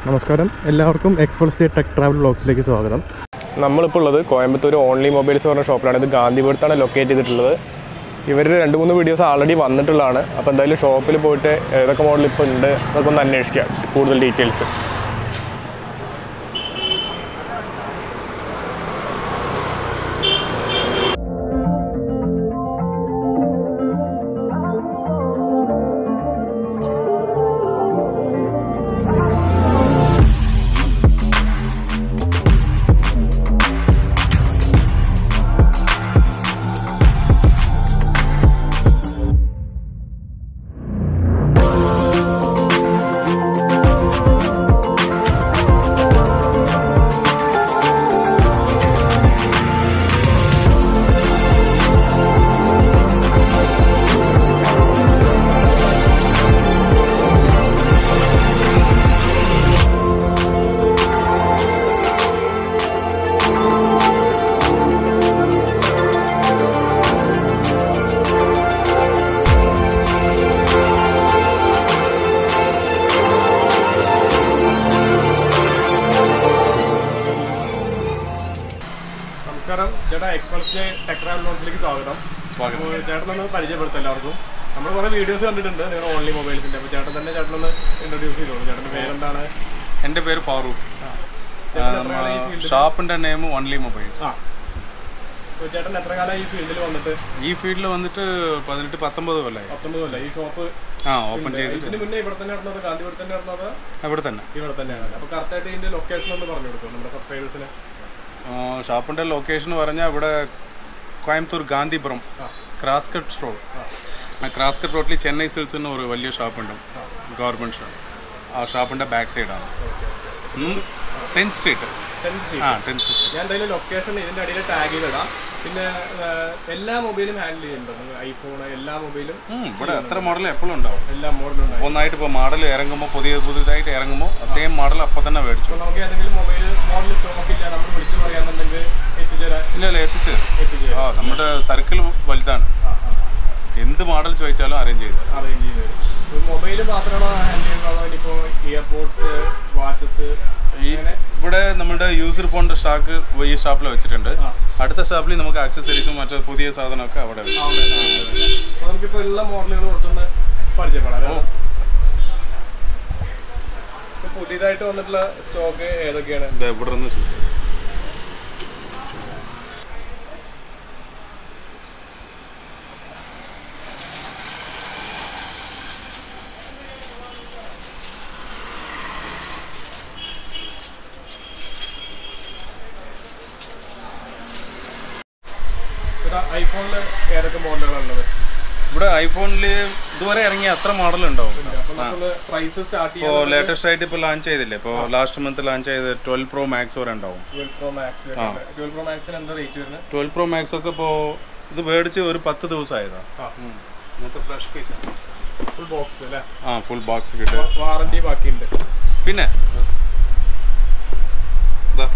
നമസ്കാരം എല്ലാവർക്കും എക്സ്പോൾസ് tech travel വ്ളോഗ്സിലേക്ക് സ്വാഗതം നമ്മളിപ്പോൾ ഉള്ളത് കോയമ്പത്തൂർ ഓൺലി മൊബൈൽസ് പറഞ്ഞ ഷോപ്പിലാണ് ഇത് ഗാന്ധിപുരത്താണ് ലൊക്കേറ്റ് ചെയ്തിട്ടുള്ളത് ഇവർ രണ്ട് മൂന്ന് വീഡിയോസ് ആൾറെഡി വന്നിട്ടുള്ളതാണ് അപ്പോൾ എന്തായാലും ഷോപ്പിൽ പോയിട്ട് ഏതൊക്കെ മോഡൽ ഇപ്പോൾ ഉണ്ട് അതൊക്കെ ഒന്ന് അന്വേഷിക്കാം കൂടുതൽ ഡീറ്റെയിൽസ് നമസ്കാരം ചേട്ടാ എക്സ്പൾസിലെ ടെക് ട്രാവൽ ലോൺസിലേക്ക് സ്വാഗതം അപ്പോൾ ചേട്ടനൊന്ന് പരിചയപ്പെടുത്താം എല്ലാവർക്കും നമ്മൾ കുറേ വീഡിയോസ് കണ്ടിട്ടുണ്ട് നിങ്ങൾ ഓൺലി മൊബൈൽസിൻ്റെ അപ്പോൾ ചേട്ടൻ തന്നെ ചേട്ടനൊന്ന് ഇൻട്രൊഡ്യൂസ് ചെയ്തോളൂ ചേട്ടൻ്റെ പേരെന്താണ് എൻ്റെ പേര് ഫാറൂഖ് ചേട്ടൻ എത്ര കാലം ഈ ഫീൽഡിൽ ഷാപ്പിൻ്റെ നെയിം ഓൺലി മൊബൈൽസ് ആ അപ്പോൾ ചേട്ടൻ എത്ര കാലം ഈ ഫീൽഡിൽ വന്നിട്ട് ഈ ഫീൽഡിൽ വന്നിട്ട് പതിനെട്ട് പത്തൊമ്പത് കൊല്ലമായി പത്തൊമ്പത് കൊല്ലം ഈ ഷോപ്പ് ആ ഓപ്പൺ ചെയ്തിട്ട് ഇതിന് മുന്നേ ഇവിടെ തന്നെ നടന്നത് ഗാന്ധിപുരത്ത് തന്നെ നടന്നത് ഇവിടെ തന്നെ ഇവിടെ തന്നെയാണ് അപ്പോൾ കറക്റ്റായിട്ട് ഇതിൻ്റെ ലൊക്കേഷൻ ഒന്ന് പറഞ്ഞു കൊടുക്കും നമ്മുടെ സബ്സ്ക്രൈബേഴ്സിന് ഷാപ്പിൻ്റെ ലൊക്കേഷൻ പറഞ്ഞാൽ ഇവിടെ കോയമ്പത്തൂർ ഗാന്ധിപുരം ക്രാസ്കട്ട് റോഡ് ആ ക്രാസ്കട്ട് റോഡിൽ ചെന്നൈ സിൽസ് എന്ന് ഒരു വലിയ ഷോപ്പുണ്ട് ഗവൺമെൻറ് ഷോപ്പ് ആ ഷോപ്പിൻ്റെ ബാക്ക് സൈഡാണ് ടെൻത്ത് സ്ട്രീറ്റ് ടെൻ സി ആ ടെൻത്ത് സ്ട്രീറ്റ് ഞാൻ എന്തായാലും ലൊക്കേഷൻ ഇതിന്റെ അടിയിൽ ടാഗ് ചെയ്തിടാം പിന്നെ ആ, എല്ലാ മൊബൈലും ഹാൻഡിൽ ചെയ്യുന്നുണ്ട് ഐഫോൺ എല്ലാ മൊബൈലും ഇവിടെ എത്ര മോഡൽ എപ്പോഴും ഉണ്ടാവും എല്ലാ മോഡലും ഉണ്ടായി ഒന്നായിട്ട് ഇപ്പോൾ മോഡൽ ഇറങ്ങുമ്പോൾ പുതിയ പുതിയതായിട്ട് ഇറങ്ങുമ്പോൾ സെയിം മോഡൽ അപ്പോൾ തന്നെ മേടിച്ചു അപ്പോൾ നമുക്ക് ഏതെങ്കിലും മൊബൈൽ മോഡൽ സ്റ്റോക്ക് ഇല്ല നമ്മൾ വിളിച്ചു പറയാന്നുണ്ടെങ്കിൽ എത്തിച്ചേരാൻ ഇല്ല ഇല്ല എത്തിച്ചു എത്തിച്ചേരാം ആ നമ്മുടെ സർക്കിൾ വലുതാണ് എന്ത് മോഡൽ ചോദിച്ചാലും അറേഞ്ച് ചെയ്തു തരാം. അറേഞ്ച് ചെയ്ത് തരും മൊബൈൽ മാത്രമാണോ ഹാൻഡിൽ ചെയ്യുന്നത് അതോ ഇനിയിപ്പോൾ ഇയർപോഡ്സ് വാച്ചസ് ഈ ഇവിടെ നമ്മുടെ യൂസർ ഫോണിന്റെ സ്റ്റോക്ക് ഈ ഷോപ്പിൽ വെച്ചിട്ടുണ്ട് അടുത്ത ഷോപ്പിൽ നമുക്ക് ആക്സസറീസും മറ്റു പുതിയ സാധനമൊക്കെ അവിടെ വരും അപ്പോൾ നമുക്കിപ്പോൾ ഉള്ള മോഡലുകൾ കുറച്ചൊന്ന് പരിചയപ്പെടാം അല്ലേ? ഇപ്പൊ പുതിയതായിട്ട് വന്നിട്ടുള്ള സ്റ്റോക്ക് ഏതൊക്കെയാണ് ഇത് ഇവിടെ നിന്ന് ശരി. ഇവിടെ ഐഫോണിൽ ഏതൊക്കെ മോഡലുകളാണ് ഉള്ളത് ഇവിടെ ഐഫോണിൽ ഇതുവരെ ഇറങ്ങിയ അത്ര മോഡൽ ഉണ്ടാവും അപ്പൊ നമുക്കൊന്ന് പ്രൈസ് സ്റ്റാർട്ട് ഇപ്പോൾ ചെയ്യാം ലേറ്റസ്റ്റ് ആയിട്ട് ഇപ്പോൾ ലോഞ്ച് ചെയ്തില്ലേ ഇപ്പോൾ ലാസ്റ്റ് മന്ത് ലോഞ്ച് ചെയ്ത് ട്വൽവ് പ്രോ മാക്സ് വരെ ഉണ്ടാവും twelve pro max twelve pro മാക്സിന് എന്താ റേറ്റ് വരുന്നത് ട്വൽവ് പ്രോ മാക്സ് ഒക്കെ ഇപ്പോൾ ഇത് മേടിച്ച് ഒരു പത്ത് ദിവസമായതാണ് ആ നമുക്ക് ഫ്രഷ് പീസ് ഫുൾ ബോക്സ് അല്ലേ ആ ഫുൾ ബോക്സ് കിട്ടും വാറന്റി ബാക്കിയുണ്ട് പിന്നെ ദാ.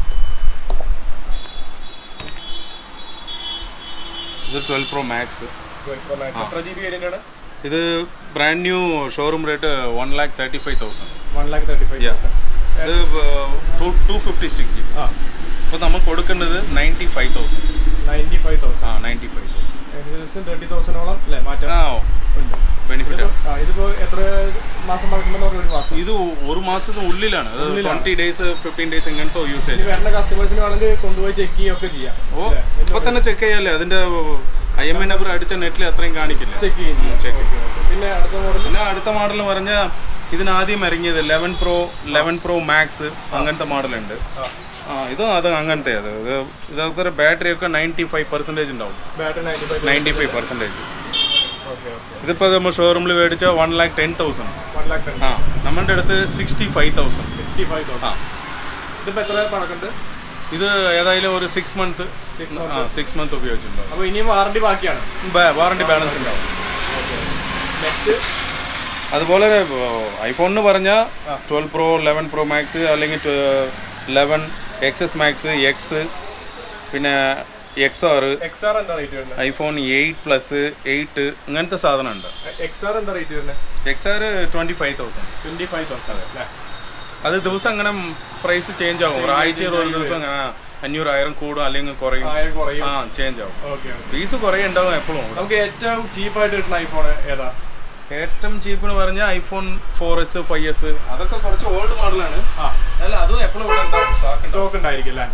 ഇത് twelve pro max twelve pro max എത്ര ജി ബി വേരിയന്റ് ആണ് ഇത് brand new showroom rate one lakh thirty five thousand one lakh thirty five ഇത് two two fifty six G ആ അപ്പോൾ നമ്മൾ കൊടുക്കേണ്ടത് ninety five thousand ninety five thousand ആ ninety five thousand ഏകദേശം തേർട്ടി തൗസൻഡോളം അല്ലേ മാറ്റം ആ ഉണ്ട് ബെനിഫിറ്റ് ആ ഇതിപ്പോ എത്ര മാസം പഴക്കമെന്ന് പറഞ്ഞ ഒരു മാസം ഇത് ഒരു മാസത്തിന് ഉള്ളിലാണ് ട്വൻറ്റി ഡേയ്സ് ഫിഫ്റ്റീൻ ഡേയ്സ് ഇങ്ങനത്തെ യൂസേജ് ഇനി വരുന്ന കസ്റ്റമേഴ്സിന് വേണമെങ്കിൽ കൊണ്ടുപോയി ചെക്ക് ചെയ്യുകയൊക്കെ ചെയ്യാം ഓ ഇപ്പൊ തന്നെ ചെക്ക് ചെയ്യാല്ലേ അതിന്റെ ഐ എം ഐ നമ്പർ അടിച്ച നെറ്റിൽ അത്രയും കാണിക്കില്ല ചെക്ക് ചെയ്യും ചെക്ക് പിന്നെ അടുത്ത മോഡൽ പിന്നെ അടുത്ത മോഡൽ പറഞ്ഞ ഇതിന് ആദ്യം ഇറങ്ങിയത് eleven pro eleven pro max അങ്ങനത്തെ മോഡലുണ്ട് ആ ഇത് അത് അങ്ങനത്തെ അത് ഇത് ഇതൊക്കെ ബാറ്ററി ഒക്കെ നയൻറ്റി ഫൈവ് പെർസെൻറ്റേജ് ഉണ്ടാവും battery ninety five ninety five percentage okay okay ഇതിപ്പോൾ നമ്മൾ ഷോറൂമിൽ മേടിച്ച one lakh ten thousand one lakh ആ നമ്മുടെ അടുത്ത് sixty five thousand sixty five ആ തൗസൻഡ് ഇതിപ്പോ എത്ര പഴക്കമുണ്ട് ഇത് ഏതായാലും ഒരു സിക്സ് മന്ത് ആ സിക്സ് മന്ത് ഉപയോഗിച്ചിട്ടുണ്ടാവും അപ്പോൾ ഇനിയും വാറണ്ടി ബാക്കിയാണ് വാറണ്ടി ബാലൻസ് ഉണ്ടാവും നെക്സ്റ്റ് അതുപോലെ ഐഫോണിന് പറഞ്ഞാൽ twelve pro eleven pro max അല്ലെങ്കിൽ eleven X S max X പിന്നെ എക്സ് ആർ എക്സ് ആർ എന്താ റേറ്റ് വരുന്നത് ഐഫോൺ എയ്റ്റ് പ്ലസ് എയ്റ്റ് ഇങ്ങനത്തെ സാധനമുണ്ട് എക്സ് ആർ എന്താ റേറ്റ് വരുന്നത് X R twenty five thousand twenty five thousand അല്ലേ അത് ദിവസം അങ്ങനെ പ്രൈസ് ചേഞ്ച് ആകും ഒരാഴ്ചയിൽ ഒരു ദിവസം അങ്ങനെ അഞ്ഞൂറായിരം കൂടും അല്ലെങ്കിൽ കുറയും ആയിരം കുറയും ആ ചേഞ്ച് ആവും ഓക്കെ ഫീസ് കുറേ ഉണ്ടാവും എപ്പോഴും നമുക്ക് ഏറ്റവും ചീപ്പായിട്ട് കിട്ടുന്ന ഐഫോൺ ഏതാ ഏറ്റവും ചീപ്പ് എന്ന് പറഞ്ഞാൽ iPhone four S five S അതൊക്കെ കുറച്ച് ഓൾഡ് മോഡലാണ് ആ അല്ല അതും എപ്പോഴും ഇവിടെ ഉണ്ടാവും stock ഉണ്ടാവും. സ്റ്റോക്ക് ഉണ്ടായിരിക്കും അല്ലേ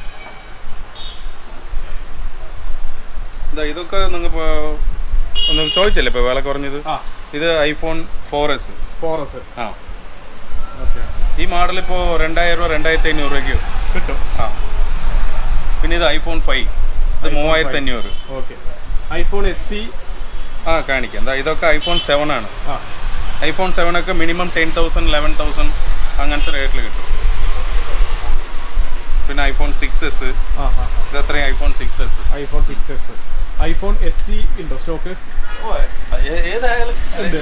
ഇതാ ഇതൊക്കെ നിങ്ങൾ ഒന്ന് ചോദിച്ചല്ലേ ഇപ്പോൾ വില കുറഞ്ഞത് ആ ഇത് ഐഫോൺ ഫോർ എസ് ഫോറസ് ആ ഓക്കെ ഈ മോഡൽ ഇപ്പോൾ രണ്ടായിരം രൂപ രണ്ടായിരത്തി അഞ്ഞൂറ് രൂപയ്ക്ക് കിട്ടും ആ പിന്നെ ഇത് ഐഫോൺ ഫൈവ് ഇത് മൂവായിരത്തി അഞ്ഞൂറ് ഓക്കെ ഐഫോൺ എസ് സി ആ കാണിക്കാം എന്താ ഇതൊക്കെ ഐഫോൺ സെവൻ ആണ് ആ ഐഫോൺ സെവൻ ഒക്കെ minimum ten thousand eleven thousand അങ്ങനത്തെ റേറ്റിൽ കിട്ടും പിന്നെ ഐഫോൺ സിക്സ് എസ് ആ ആ ഇത് അത്രയും iPhone six S iPhone six S iPhone S C ഉണ്ടോ സ്റ്റോക്ക് ഏതായാലും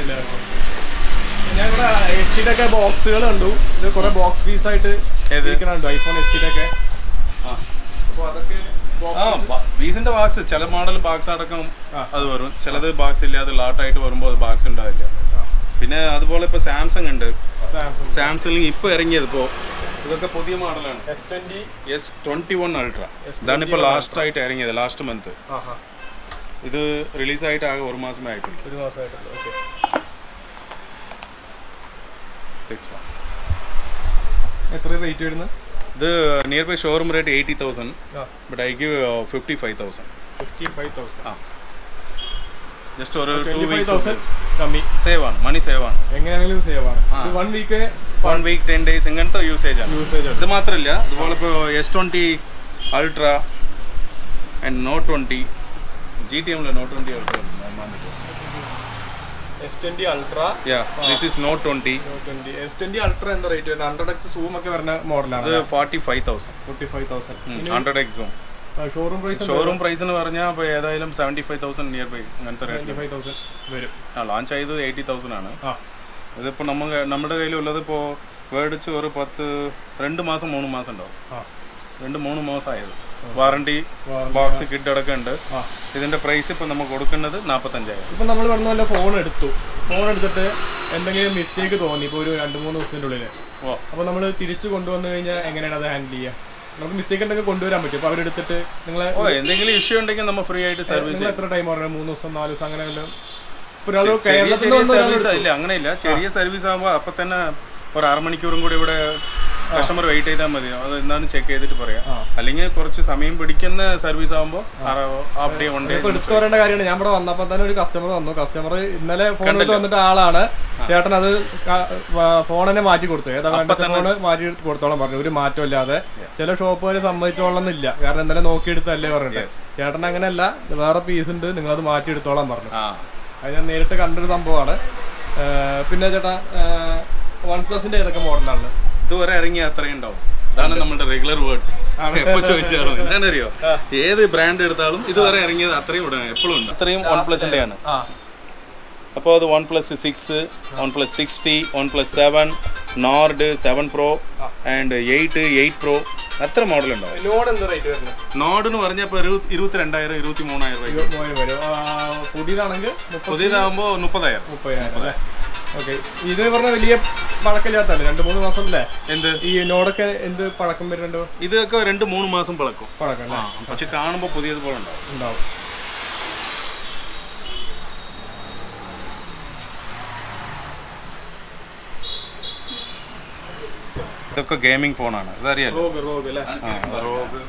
ഞാൻ ഇവിടെ എസ് സിയുടെ ഒക്കെ ബോക്സുകൾ കണ്ടു ഇത് കുറെ ബോക്സ് പീസ് ആയിട്ട് ഏത്? ഇരിക്കണുണ്ട് ഐഫോൺ എസ് സിയുടെ ഒക്കെ ആ. അപ്പോൾ അതൊക്കെ ആ ബീസിന്റെ ബാക്സ് ചില മോഡൽ ബാക്സ് അടക്കം ആ. അത് വരും ചിലത് ബാക്സ് ഇല്ലാതെ ലാട്ടായിട്ട് വരുമ്പോൾ അത് ബാക്സ് ഉണ്ടാവില്ല പിന്നെ അതുപോലെ ഇപ്പോൾ സാംസങ് ഉണ്ട് സാംസങ് സാംസങ് ഇപ്പോൾ ഇറങ്ങിയത് ഇപ്പോൾ ഇതൊക്കെ പുതിയ മോഡലാണ് S twenty S twenty one ultra ഇതാണ് ഇപ്പോൾ ലാസ്റ്റ് ആയിട്ട് ഇറങ്ങിയത് ലാസ്റ്റ് മന്ത് ആ ഹാ ഇത് റിലീസായിട്ട് ആകെ ഒരു മാസമേ ആയിട്ടുള്ളൂ ഒരു മാസമായിട്ടുള്ളൂ ഓക്കെ This one. എത്ര റേറ്റ് വരുന്നത് ഇത് nearby showroom rate eighty thousand ആ but I give fifty five thousand fifty five thousand ആ ജസ്റ്റ് ഒരു two twenty five weeks thousand കമ്മി സേവ് ആണ് മണി സേവ് ആണ് എങ്ങനെയാണെങ്കിലും സേവ് ആണ് ആ. ഇത് one week one week ten days ഇങ്ങനത്തെ യൂസേജ് ആണ് യൂസേജ് ഇത് മാത്രമല്ല അതുപോലെ ഇപ്പോൾ S twenty ultra and note twenty G T എമ്മിൽ not twenty ultra S twenty ultra yeah this is note twenty twenty S twenty ultra എന്താ rate വരുന്നത് hundred X zoom ഒക്കെ വരുന്ന ഇത് മോഡലാണ് forty five thousand forty five thousand hundred എക്സും showroom price showroom price എന്ന് പറഞ്ഞാൽ ഇപ്പോൾ ഏതായാലും seventy five thousand nearby അങ്ങനത്തെ ട്വന്റി റേറ്റ് ഫൈവ് തൗസൻഡ് വരും ആ ലോഞ്ച് ചെയ്തത് എയ്റ്റി തൗസൻഡ് ആണ് ആ ഇതിപ്പോൾ നമ്മൾ നമ്മുടെ കയ്യിലുള്ളത് ഇപ്പോൾ മേടിച്ച് ഒരു പത്ത് രണ്ട് മാസം മൂന്ന് മാസം ഉണ്ടാവും ആ രണ്ട് മൂന്ന് മാസമായത് വാറണ്ടി Warranty, ബോക്സ് കിറ്റ് അടക്കം ഉണ്ട് ആ ഇതിന്റെ പ്രൈസ് ഇപ്പോൾ നമ്മൾ കൊടുക്കുന്നത് നാൽപ്പത്തഞ്ചായിരം ഇപ്പൊ നമ്മൾ പറഞ്ഞ പോലെ ഫോൺ എടുത്തു ഫോൺ എടുത്തിട്ട് എന്തെങ്കിലും മിസ്റ്റേക്ക് തോന്നി ഇപ്പോൾ ഒരു രണ്ട് മൂന്ന് ദിവസത്തിൻ്റെ ഉള്ളിൽ ഓ അപ്പോൾ നമ്മൾ തിരിച്ചു കൊണ്ടുവന്നു കഴിഞ്ഞാൽ എങ്ങനെയാണ് അത് ഹാൻഡിൽ ചെയ്യുക നമുക്ക് മിസ്റ്റേക്ക് എന്തെങ്കിലും കൊണ്ടുവരാൻ പറ്റും അപ്പോൾ അവരെടുത്തിട്ട് നിങ്ങളെ ഓ എന്തെങ്കിലും ഇഷ്യൂ ഉണ്ടെങ്കിൽ നമ്മൾ ഫ്രീ ആയിട്ട് സർവീസ് നിങ്ങൾ എത്ര ടൈം പറഞ്ഞത് മൂന്ന് ദിവസം നാല് ദിവസം അങ്ങനെ വല്ലതും ഇപ്പോൾ ഒരാൾ ചെറിയ കേരളത്തിൽ ചെറിയ നിന്ന് സർവീസ് ഇല്ല അങ്ങനെയില്ല ചെറിയ സർവീസ് ആകുമ്പോൾ അപ്പം തന്നെ ഒരു അര മണിക്കൂറും കൂടി ഇവിടെ കസ്റ്റമർ വെയിറ്റ് ചെയ്താൽ മതി അത് എന്താണെന്ന് ചെക്ക് ചെയ്തിട്ട് പറയാം ആ. അല്ലെങ്കിൽ കുറച്ച് സമയം പിടിക്കുന്ന സർവീസ് ആകുമ്പോൾ ഹാഫ് ഡേ വൺ ഡേ ഇപ്പൊ എടുത്തു പറയേണ്ട കാര്യമാണ് ഞാൻ ഇവിടെ വന്നപ്പോൾ തന്നെ ഒരു കസ്റ്റമർ വന്നു കസ്റ്റമർ ഇന്നലെ ഫോൺ എടുത്ത് വന്നിട്ട് ആളാണ് ചേട്ടൻ അത് ഫോൺ തന്നെ മാറ്റി കൊടുത്തു ഏതാ വേണ്ടത് ഫോണ് മാറ്റി എടുത്ത് കൊടുത്തോളം പറഞ്ഞു ഒരു മാറ്റം ഇല്ലാതെ ചില ഷോപ്പുകാർ സമ്മതിച്ചോളന്നില്ല കാരണം ഇന്നലെ നോക്കിയെടുത്തല്ലേ പറഞ്ഞിട്ട് ചേട്ടൻ അങ്ങനെയല്ല ഇത് വേറെ പീസ് ഉണ്ട് നിങ്ങൾ അത് മാറ്റി എടുത്തോളാൻ പറഞ്ഞു ആ അത് ഞാൻ നേരിട്ട് കണ്ടൊരു സംഭവമാണ് ഏർ പിന്നെ ചേട്ടാ വൺ പ്ലസിന്റെ ഏതൊക്കെ മോഡലാണ് ഇതുവരെ ഇറങ്ങിയ അത്രയും ഉണ്ടാവും ഇതാണ് നമ്മുടെ റെഗുലർ വേർഡ്സ് എപ്പോ ചോദിച്ചാലും എന്താണെന്നറിയോ ഏത് ബ്രാൻഡ് എടുത്താലും ഇതുവരെ ഇറങ്ങിയത് അത്രയും ഇവിടെ എപ്പോഴും ഉണ്ട് അത്രയും വൺ പ്ലസിന്റെ ആണ് ആ അപ്പോൾ അത് OnePlus six OnePlus sixty OnePlus seven Nord seven pro and eight eight pro അത്ര മോഡൽ ഉണ്ടാവും ലോൺ എന്ത് റേറ്റ് വരുന്നത് നോർഡ് എന്ന് പറഞ്ഞാൽ ഇപ്പോൾ ഒരു ഇരുപത്തി രണ്ടായിരം ഇരുപത്തി മൂന്നായിരം രൂപ മോന് വരും ആ, പുതിയതാണെങ്കിൽ മുപ്പത് പുതിയതാകുമ്പോൾ മുപ്പതായിരം മുപ്പതിനായിരം അല്ലേ ഓക്കെ ഇത് പറഞ്ഞ വലിയ പഴക്കമില്ലാത്തല്ലേ രണ്ട് മൂന്ന് മാസം അല്ലേ എന്ത് ഈ നോടൊക്കെ എന്ത് പഴക്കം വരുന്നുണ്ടോ ഇതൊക്കെ രണ്ട് മൂന്ന് മാസം പഴക്കും പഴക്കം അല്ലേ ആ പക്ഷെ കാണുമ്പോൾ പുതിയതുപോലെ ഉണ്ടാവും ഉണ്ടാവും ഇതൊക്കെ ഗെയിമിംഗ് ഫോണാണ് ഇതറിയാലോ റോഗ് റോഗ് അല്ലേ ആ റോഗ്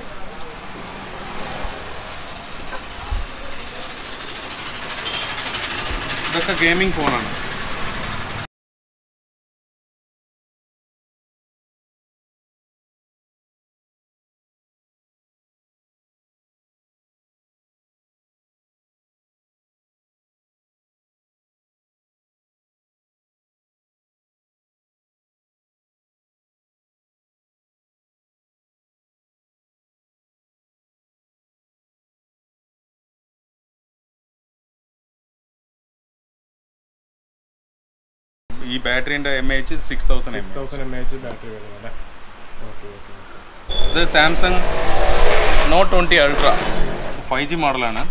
ഇതൊക്കെ ഗെയിമിംഗ് ഫോണാണ് ഈ ബാറ്ററിന്റെ M H six thousand M thousand M H battery വരുന്നത് അല്ലേ ഓക്കെ ഓക്കെ ഇത് Samsung note twenty ultra five G മോഡലാണ്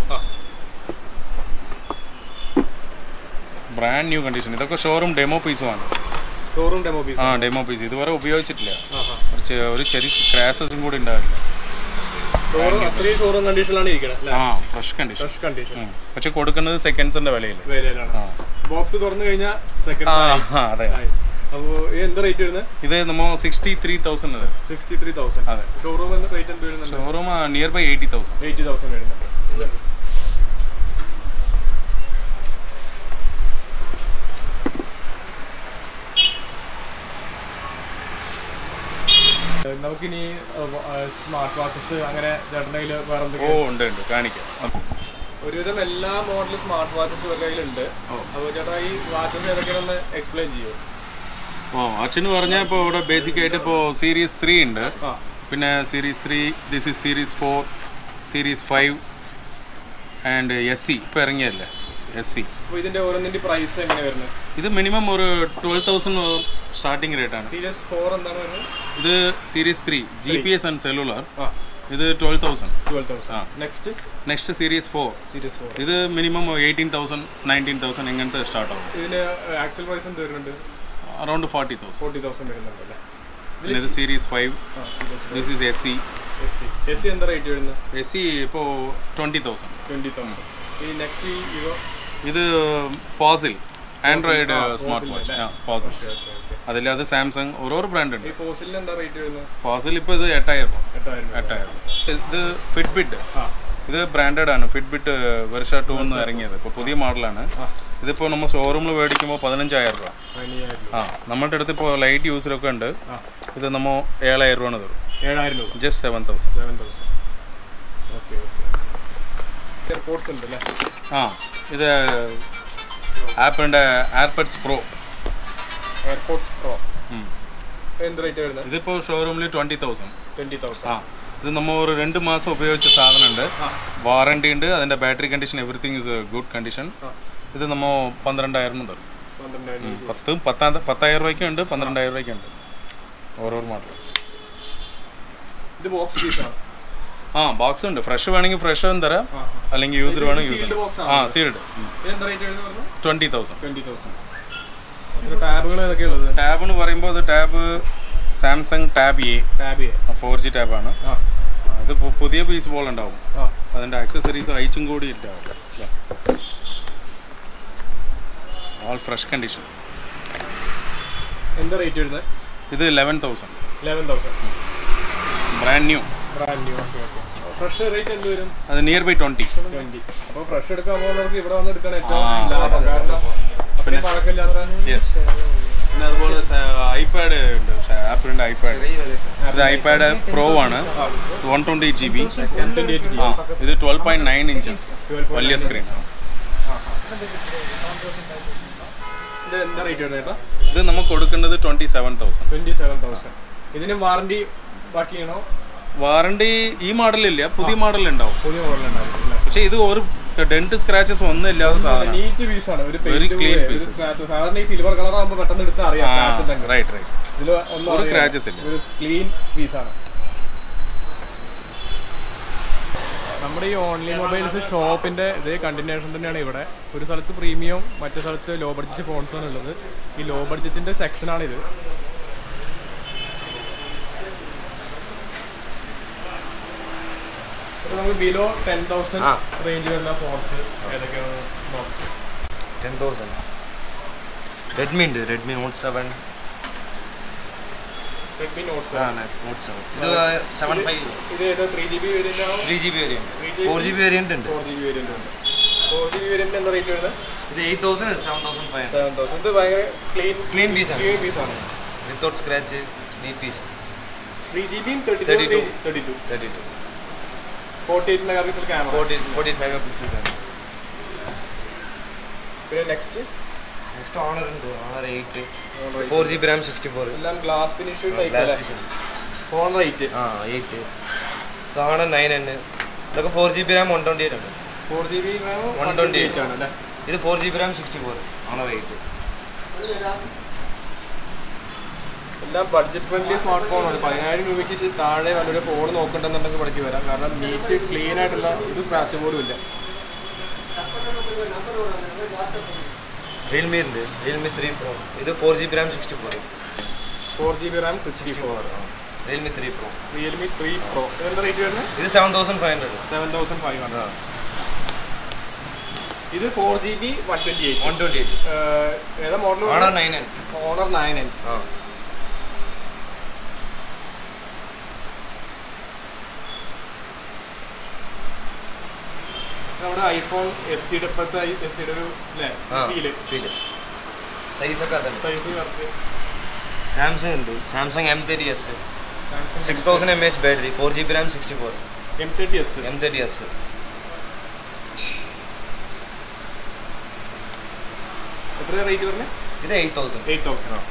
ബ്രാൻഡ് ന്യൂ കണ്ടീഷൻ ഇതൊക്കെ ഷോറൂം ഡെമോ പീസുമാണ് ഷോറൂം ഡെമോ പീസ് ആ ഡെമോ പീസ് ഇതുവരെ ഉപയോഗിച്ചിട്ടില്ല ആഹാ ഒരു ചെ- ഒരു ചെറിയ ക്രാഷസും കൂടി ഉണ്ടാവില്ല ഷോറൂം അത്രയും ഷോറൂം കണ്ടീഷനിലാണ് ഇരിക്കുന്നത് അല്ലേ ആ ഫ്രഷ് കണ്ടീഷൻ ഫ്രഷ് കണ്ടീഷൻ പക്ഷെ കൊടുക്കുന്നത് സെക്കൻഡ്സിന്റെ വിലയിൽ വിലയിലാണ് ആ ബോക്സ് തുറന്നു കഴിഞ്ഞാൽ സെക്കൻഡ് ആ ആ, അതെ അപ്പോൾ എന്ത് റേറ്റ് വരുന്നത് ഇത് നമ്മ sixty three thousand sixty three thousand അതെ ഷോറൂം എന്ന റേറ്റ് എന്ത് വരുന്നുണ്ട് showroom nearby eighty thousand eighty thousand വരുന്നുണ്ട് ഏഹ് നമുക്കിനി സ്മാർട്ട് വാച്ചസ് അങ്ങനെ ചേട്ടൻ്റെ കയ്യിൽ വേറെ ഓ എന്തൊക്കെയാണ് ഉണ്ട് ഉണ്ട് കാണിക്കാം ഒരുവിധം എല്ലാ മോഡൽ സ്മാർട്ട് വാച്ചസ് ഒരു കയ്യിലുണ്ട് അപ്പോൾ ചേട്ടാ ഈ വാച്ചസ് ഏതൊക്കെയാണെന്ന് എക്സ്പ്ലെയിൻ ചെയ്യൂ ഓ അച്ഛന് പറഞ്ഞാൽ ഇപ്പോൾ ഇവിടെ ബേസിക് ആയിട്ട് ഇപ്പോൾ സീരീസ് ത്രീ ഉണ്ട് ആ പിന്നെ series three this is series four series five and S C ഇപ്പോൾ ഇറങ്ങിയല്ലേ എസ് സി അപ്പോൾ ഇതിൻ്റെ ഓരോന്നിൻ്റെ പ്രൈസ് എങ്ങനെ വരുന്നത് ഇത് മിനിമം ഒരു ട്വൽവ് തൗസൻഡ് സ്റ്റാർട്ടിംഗ് റേറ്റ് ആണ് സീരിയസ് ഫോർ എന്താണ് വരുന്നത് ഇത് series three G P S and cellular ആ ഇത് twelve thousand twelve thousand next next series four series four ഇത് minimum eighteen thousand nineteen thousand ഇങ്ങനത്തെ സ്റ്റാർട്ട് ആവും ഇതിന് ആക്ച്വൽ പ്രൈസ് എന്ത് വരുന്നുണ്ട് around forty thousand forty thousand വരുന്നുണ്ട് അല്ലേ പിന്നെ ഇത് സീരീസ് ഫൈവ് ആ series this is S C S C S C എന്താ റേറ്റ് വരുന്നത് എസ് സി ഇപ്പോൾ ട്വൻറ്റി തൗസൻഡ് ട്വൻറ്റി തൗസൻഡ് ഈ നെക്സ്റ്റ് ഈ ഇവോ ഇത് ഫോസിൽ ആൻഡ്രോയിഡ് സ്മാർട്ട് വാച്ച് ആ ഫോസിൽ ഓക്കെ ഓക്കെ ഓക്കെ അതിൽ അത് സാംസങ് ഓരോരോ ബ്രാൻഡ് ഉണ്ട് ഈ ഫോസിലിന് എന്താ റേറ്റ് വരുന്നത് ഫോസിൽ ഇപ്പോൾ ഇത് എട്ടായിരം രൂപ എട്ടായിരം രൂപ. എട്ടായിരം ഇത് ഫിറ്റ്ബിറ്റ് ആ ഇത് ബ്രാൻഡഡ് ആണ് ഫിറ്റ്ബിറ്റ് വെർഷ ടു എന്ന് ഇറങ്ങിയത് ഇപ്പോൾ പുതിയ മോഡലാണ് ആ ഇതിപ്പോൾ നമ്മൾ ഷോറൂമിൽ മേടിക്കുമ്പോൾ പതിനഞ്ചായിരം രൂപ പതിനയ്യായിരം രൂപ ആ നമ്മളുടെ അടുത്ത് ഇപ്പോൾ ലൈറ്റ് യൂസിലൊക്കെ ഉണ്ട് ആ ഇത് നമ്മൾ ഏഴായിരം രൂപയാണ് തരും ഏഴായിരം രൂപ just seven thousand seven thousand okay okay AirPods ഉണ്ട് അല്ലേ ആ ഇത് ആപ്പിളിൻ്റെ എയർപഡ്സ് പ്രോ എയർപോർട്സ് പ്രോ എന്ത് റേറ്റ് വരുന്നത് ഇതിപ്പോൾ ഷോറൂമിൽ ട്വൻറ്റി തൗസൻഡ് ട്വൻറ്റി ആ തൗസൻഡ് ഇത് നമ്മൾ ഒരു രണ്ട് മാസം ഉപയോഗിച്ച സാധനമുണ്ട് വാറണ്ടി ഉണ്ട് അതിൻ്റെ battery condition everything is good condition ആ. ഇത് നമ്മൾ പന്ത്രണ്ടായിരം തരും പന്ത്രണ്ടായിരം പത്ത് പത്താ പത്തായിരം രൂപയ്ക്കുണ്ട് പന്ത്രണ്ടായിരം രൂപയ്ക്കുണ്ട് ഓരോ മോഡൽ ഇത് ബോക്സ് പീസാണ് ആ ബോക്സ് ഉണ്ട് ഫ്രഷ് വേണമെങ്കിൽ ഫ്രഷ് തരാം ആ അല്ലെങ്കിൽ യൂസർ വേണമെങ്കിൽ യൂസ് sealed box ആ സീൽഡ് ഇത് എന്താ റേറ്റ് വരുന്നത് പറഞ്ഞു ട്വൻറ്റി തൗസൻഡ് ട്വൻറ്റി തൗസൻഡ് ടാബുകൾ ഏതൊക്കെയുള്ളത് ടാബ് എന്ന് പറയുമ്പോൾ അത് tab Samsung tab A tab ചെയ്യാം ഫോർ ജി ടാബാണ് ആ അത് പു- പുതിയ പീസ് പോലെ ഉണ്ടാവും ആ അതിൻ്റെ ആക്സസറീസ് അയച്ചും കൂടി ഉണ്ടാവും ഓൾ ഫ്രഷ് കണ്ടീഷൻ എന്താ റേറ്റ് വരുന്നത് ഇത് eleven thousand eleven thousand brand new brand new okay okay fresh rate എന്ത് വരും അത് നിയർ ബൈ ട്വൻറ്റി ട്വൻറ്റി അപ്പോൾ ഫ്രഷ് എടുക്കാൻ പോകുന്നവർക്ക് ഇവിടെ വന്ന് എടുക്കാൻ ഏറ്റവും ആ, ലാഭം കാരണം അത്രയും പഴക്കമില്ലാത്ത യെസ് പിന്നെ അതുപോലെ ഐപാഡ് ഉണ്ട് ആപ്പിളിൻ്റെ ഐപാഡ് ഇത് ഐപാഡ് പ്രോ ആണ് one twenty G B twenty eight G ആ ഇത് ട്വൽവ് പോയിൻറ്റ് നയൻ ഇഞ്ചസ് വലിയ സ്ക്രീൻ ഇത് എന്താ റേറ്റ് വരുന്നത് ചേട്ടാ ഇത് നമുക്ക് കൊടുക്കേണ്ടത് twenty seven thousand twenty seven thousand ഇതിന് വാറണ്ടി ബാക്കിയാണോ വാറണ്ടി ഈ മോഡലില്ല പുതിയ മോഡൽ ഉണ്ടാവും പുതിയ മോഡൽ ഉണ്ടാവും പക്ഷേ ഇത് ഒരു ഡെന്റ് സ്ക്രാച്ചസ് ഒന്നും ഇല്ലാത്ത സാധനം നീറ്റ് പീസ് ആണ് ഒരു Very പെയിന്റ് clean ഒരു pieces. സ്ക്രാച്ച് സാധാരണ ഈ സിൽവർ കളർ ആകുമ്പോൾ പെട്ടെന്ന് എടുത്ത് അറിയാം സ്ക്രാച്ച് ഉണ്ടെങ്കിൽ റൈറ്റ് റൈറ്റ് ഇതിൽ ഒന്നും ഒരു അറിയില്ല. scratches ഇല്ല. ഒരു ക്ലീൻ പീസാണ് നമ്മുടെ ഈ ഓൺലൈൻ മൊബൈൽസ് ഷോപ്പിന്റെ ഇതേ കണ്ടിന്യൂഷൻ തന്നെയാണ് ഇവിടെ ഒരു സ്ഥലത്ത് പ്രീമിയം മറ്റു സ്ഥലത്ത് ലോ ബഡ്ജറ്റ് ഫോൺസ് ആണ് ഉള്ളത് ഈ ലോ ബഡ്ജറ്റിന്റെ സെക്ഷനാണ് ഇത് ഇപ്പൊ നമുക്ക് ബിലോ ടെൻ തൗസൻഡ് റേഞ്ച് വരുന്ന ഫോൺസ് ഏതൊക്കെയാണ് നോക്കാം ಟೆನ್ ತೌಸಂಡ್ ರೆಡ್ಮಿ ಉಂಟು Redmi note seven Redmi note ಹಾಂ ನೋಟ್ ಸೆವೆನ್ ಇದು ಸೆವೆನ್ ಫೈವ್ ഇത് ഏതാ ത്രീ ജി ബി വേരിയന്റ് ആണോ three G B variant 3GB four G B variant ಉಂಟು ഫോർ ജി ബി വേരിയന്റ് ഉണ്ട് ഫോർ ജി ബി വേരിയന്റ് എന്താ rate വരുന്നത് ಇದು ಏಯ್ಟ್ ತೌಸಂಡ್ ಇದು seven thousand five seven thousand ഇത് ഭയങ്കര clean clean piece clean piece ആണ് without scratch neat piece three G ബിയും thirty 32. Thirty two thirty two forty eight mega pixel camera forty forty five pixel പിന്നെ next next Honor ಉಂಟು Honor eight four G B RAM sixty four എല്ലാം glass finish type glass അല്ലേ piece phone rate ಹಾಂ eight ಇದು Honor nine N ഇതൊക്കെ four G B RAM one twenty eight ഉണ്ട് four G B RAM 128 ആണ് അല്ലേ ഇത് four G B RAM sixty four ആണ് എയ്റ്റ് എല്ലാം ബഡ്ജറ്റ് ഫ്രണ്ട്ലി സ്മാർട്ട് ഫോണാണ് പതിനായിരം രൂപയ്ക്ക് ശേ- താഴെ നല്ലൊരു ഫോൺ നോക്കണ്ടെന്നുണ്ടെങ്കിൽ പഠിച്ച് വരാം കാരണം നീറ്റ് ക്ലീൻ ആയിട്ടുള്ള ഒരു സ്ക്രാച്ച് പോലും ഇല്ല റിയൽമി ഉണ്ട് റിയൽമി ത്രീ പ്രോ ഇത് four G B RAM sixty four four G B RAM sixty four Realme three pro Realme three pro എന്താ റേറ്റ് വരുന്നത് ഇത് seven thousand five hundred seven thousand five hundred ഇത് four G B one twenty eight one twenty eight ഏതാ model ആണോ nine N Honor nine N ആ നമ്മുടെ iPhone S സിയുടെ ഇപ്പോഴത്തെ എസ് സിയുടെ ഒരു അല്ലേ ആ ഫീല് ഫീല് സൈസൊക്കെ അതന്നെ സൈസ് കറക്റ്റ് സാംസങ് ഉണ്ട് Samsung M thirty S six thousand M H battery four G B RAM sixty four M thirty S M thirty S എത്ര റേറ്റ് വരുന്നത് ഇത് eight thousand eight thousand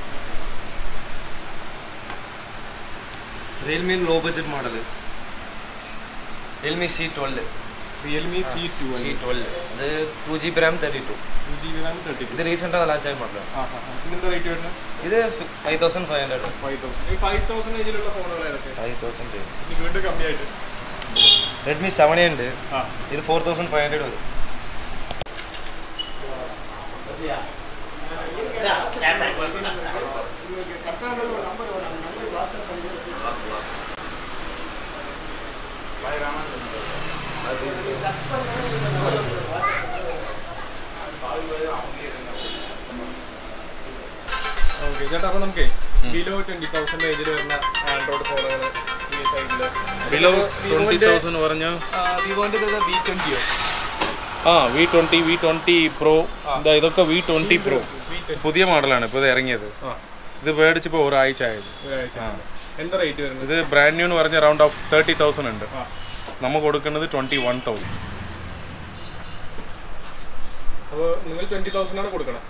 Realme low budget model Realme C twelve Realme C two C twelve അത് two G B RAM thirty two two G B RAM thirty ഇത് റീസെൻ്റാണ് ലാച്ചായ മോഡലാണ് ആ ആ ഇതിനെന്താ റേറ്റ് വരുന്നത് ഇത് five thousand five hundred five thousand ഈ ഫൈവ് തൗസൻഡ് റേഞ്ചിലുള്ള ഫോണുകൾ ഏതൊക്കെ ഫൈവ് തൗസൻഡ് ഇനി വീണ്ടും കമ്മിയായിട്ട് റെഡ്മി സെവൻ എ ഉണ്ട് ആ ഇത് ഫോർ തൗസൻഡ് ഫൈവ് ഹൺഡ്രഡ് വരും ഓക്കെ ചേട്ടാ അപ്പോൾ നമുക്ക് ബിലോ ട്വന്റി തൗസൻഡ് റേഞ്ചിൽ വരുന്ന ആൻഡ്രോയിഡ് ഫോണുകൾ ഈ സൈഡിൽ ബിലോ ട്വൻറ്റി തൗസൻഡ് പറഞ്ഞ വിവോന്റെ വി ട്വന്റിയോ ആ V twenty V twenty pro ഇതാ ഇതൊക്കെ വി ട്വൻറ്റി പ്രോ പുതിയ മോഡലാണ് ഇപ്പോൾ ഇത് ഇറങ്ങിയത് ആ ഇത് മേടിച്ചിപ്പോൾ ഒരാഴ്ച ആയത് ഒരാഴ്ച എന്താ റേറ്റ് വരുന്നത് ഇത് ബ്രാൻഡ് ന്യൂ എന്ന് പറഞ്ഞ അറൗണ്ട് ഓഫ് തേർട്ടി തൗസൻഡ് ഉണ്ട് ആ നമ്മൾ കൊടുക്കുന്നത് ട്വൻറ്റി വൺ തൗസൻഡ് അപ്പോൾ നിങ്ങൾ ട്വന്റി തൗസൻഡ് ആണ് കൊടുക്കണം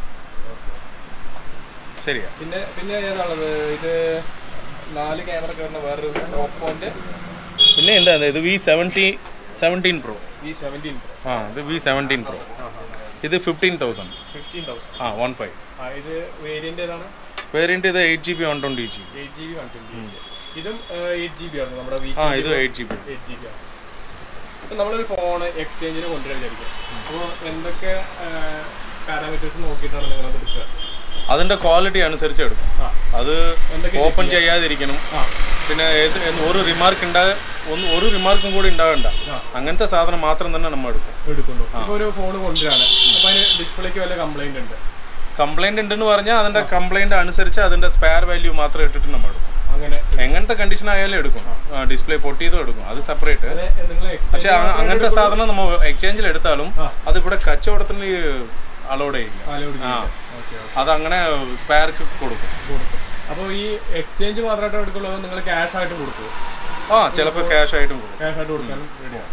ശരിയാ പിന്നെ പിന്നെ ഏതാണത് ഇത് നാല് ക്യാമറ കയറുന്ന വേറൊരു ഓപ്പോന്റെ പിന്നെ എന്താ ഇത് V seventy seventeen pro V seventeen ആ ഇത് വി സെവൻറ്റീൻ പ്രോ ഇത് ഫിഫ്റ്റീൻ തൗസൻഡ് ഫിഫ്റ്റീൻ തൗസൻഡ് ആ വൺ ഫൈവ് ആ ഇത് വേരിയന്റ് ഏതാണ് വേരിയൻറ്റ് ഇത് eight G B one twenty G B eight G B one twenty ഇതും എയ്റ്റ് ജി ബി ആണ് നമ്മുടെ വി ആ ഇത് eight G B eight G B ആണ് ഇപ്പം നമ്മളൊരു ഫോൺ എക്സ്ചേഞ്ചിന് കൊണ്ടുവരാൻ വിചാരിക്കും അപ്പോൾ എന്തൊക്കെ പാരാമീറ്റേഴ്സ് നോക്കിയിട്ടാണ് നിങ്ങളത് എടുക്കുക അതിൻ്റെ ക്വാളിറ്റി അനുസരിച്ച് എടുക്കും ആ അത് എന്തൊക്കെ ഓപ്പൺ ചെയ്യാതിരിക്കണം ആ പിന്നെ ഏത് എന്ത് ഒരു റിമാർക്ക് ഉണ്ടാ ഒന്ന് ഒരു റിമാർക്കും കൂടി ഉണ്ടാകണ്ട ആ. അങ്ങനത്തെ സാധനം മാത്രം തന്നെ നമ്മൾ എടുക്കും എടുക്കുന്നു ഇപ്പോൾ ഒരു ഫോൺ കൊണ്ടുവരാണ് അപ്പോൾ അതിന് ഡിസ്പ്ലേക്ക് വല്ല കംപ്ലൈന്റ് ഉണ്ട് കംപ്ലൈന്റ് ഉണ്ടെന്ന് പറഞ്ഞാൽ അതിന്റെ കംപ്ലൈന്റ് അനുസരിച്ച് അതിന്റെ സ്പെയർ വാല്യൂ മാത്രം ഇട്ടിട്ട് നമ്മൾ എടുക്കും അങ്ങനെ എങ്ങനത്തെ കണ്ടീഷൻ ആയാലും എടുക്കും ഡിസ്പ്ലേ പൊട്ടിയതും എടുക്കും അത് സെപ്പറേറ്റ് അതെ നിങ്ങൾ പക്ഷെ എക്സ്ചേഞ്ച് അ- അങ്ങനത്തെ സാധനം നമ്മൾ എക്സ്ചേഞ്ചിൽ എടുത്താലും ആ. അത് ഇവിടെ കച്ചവടത്തിന് അലോഡ് ചെയ്യില്ല ആ ഓക്കെ അത് അങ്ങനെ സ്പെയർക്ക് കൊടുക്കും കൊടുക്കും അപ്പോൾ ഈ എക്സ്ചേഞ്ച് മാത്രമായിട്ട് എടുക്കുള്ളൂ അതോ നിങ്ങൾ ക്യാഷ് ആയിട്ട് കൊടുക്കും ആ ചിലപ്പോൾ ക്യാഷ് ആയിട്ടും കൊടുക്കും ക്യാഷ് ആയിട്ട് കൊടുക്കാനും റെഡിയാണ്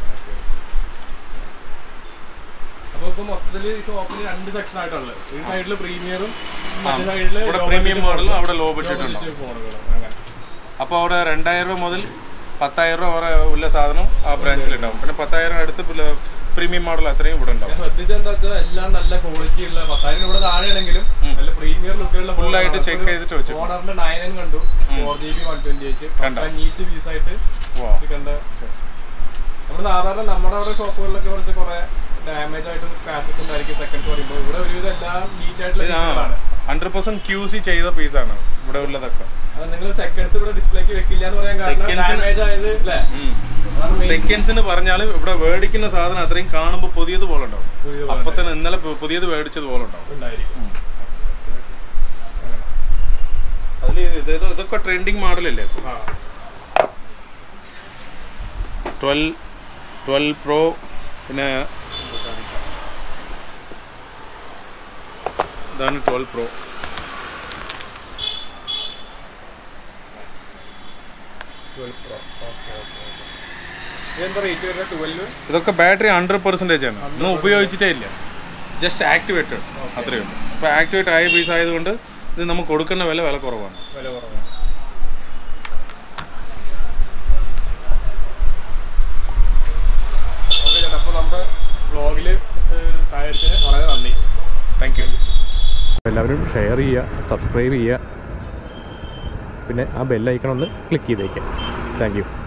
അപ്പോൾ ഇപ്പോൾ മൊത്തത്തിൽ ഷോപ്പിൽ രണ്ട് സെക്ഷൻ ആയിട്ടുള്ളത് ഒരു സൈഡിൽ പ്രീമിയറും മറ്റേ സൈഡിൽ ഇവിടെ പ്രീമിയം മോഡലും അവിടെ ലോ ബഡ്ജറ്റ് ഉണ്ടാവും ഫോണുകളും അങ്ങനെ അപ്പോൾ അവിടെ രണ്ടായിരം രൂപ മുതൽ പത്തായിരം രൂപ വരെ ഉള്ള സാധനം ആ ബ്രാഞ്ചിൽ ഉണ്ടാവും പിന്നെ പത്തായിരം അടുത്ത് പ്രീമിയം മോഡൽ അത്രയും ഇവിടെ ഉണ്ടാവും ശ്രദ്ധിച്ച എന്താ വെച്ചാൽ എല്ലാം നല്ല ക്വാളിറ്റി ഉള്ള പത്തായിരം ഇവിടെ താഴെയാണെങ്കിലും നല്ല പ്രീമിയർ ലുക്കിലുള്ള Full ആയിട്ട് check ചെയ്തിട്ട് വെച്ചിട്ടുണ്ട്. ഓണറിന്റെ നയൻ എൻ കണ്ടു four G B one twenty eight neat piece ആയിട്ട് വാ ഇത് കണ്ട നമ്മൾ സാധാരണ നമ്മുടെ അവിടെ ഷോപ്പുകളിലൊക്കെ കുറച്ച് കുറെ ഡാമേജ് ആയിട്ട് സ്ക്രാച്ചസ് ഉണ്ടായിരിക്കും സെക്കൻഡ്സ് പറയുമ്പോൾ ഇവിടെ ഒരുവിധം എല്ലാം നീറ്റ് ആയിട്ടുള്ള പീസുകളാണ് ഹൺഡ്രഡ് പെർസെന്റ് ക്യൂ സി ചെയ്ത പീസാണ് ഇവിടെ ഉള്ളതൊക്കെ അത് നിങ്ങൾ സെക്കൻഡ്സ് ഇവിടെ ഡിസ്പ്ലേക്ക് വെക്കില്ല എന്ന് പറയാൻ കാരണം Seconds ന് ഡാമേജ് ആയത് അല്ലേ അതാണ് main സെക്കൻഡ്സിന് പറഞ്ഞാൽ ഇവിടെ മേടിക്കുന്ന സാധനം അത്രയും കാണുമ്പോൾ പുതിയത് പോലെ ഉണ്ടാവും പുതിയത് അപ്പൊ തന്നെ ഇന്നലെ പു- പുതിയത് മേടിച്ചത് പോലെ ഉണ്ടാവും ഉണ്ടായിരിക്കും അതിൽ ഇത് ഇത് ഇതൊക്കെ ട്രെൻഡിങ് മോഡലല്ലേ ആ ട്വൽവ് ട്വൽവ് പ്രോ പിന്നെ ഇതാണ് twelve pro twelve pro okay okay ഇതെന്താ റേറ്റ് വരുന്നത് ട്വൽവ് ഇതൊക്കെ ബാറ്ററി ഹൺഡ്രഡ് പെർസെൻറ്റേജ് ആണ് ഒന്നും ഉപയോഗിച്ചിട്ടേ ഇല്ല ജസ്റ്റ് ആക്ടിവേറ്റഡ് അത്രയേ ഉള്ളൂ ഇപ്പോൾ ആക്ടിവേറ്റ് ആയ പീസ് ആയതുകൊണ്ട് ഇത് നമുക്ക് കൊടുക്കുന്ന വില വില കുറവാണ് വില കുറവാണ് ഓക്കെ ചേട്ടാ അപ്പോൾ നമ്മുടെ വ്ളോഗിൽ സഹായിച്ചതിന് വളരെ നന്ദി താങ്ക് യു എല്ലാവരും ഷെയർ ചെയ്യുക സബ്സ്ക്രൈബ് ചെയ്യുക പിന്നെ ആ ബെല്ലൈക്കൺ ഒന്ന് ക്ലിക്ക് ചെയ്തേക്കാം താങ്ക് യു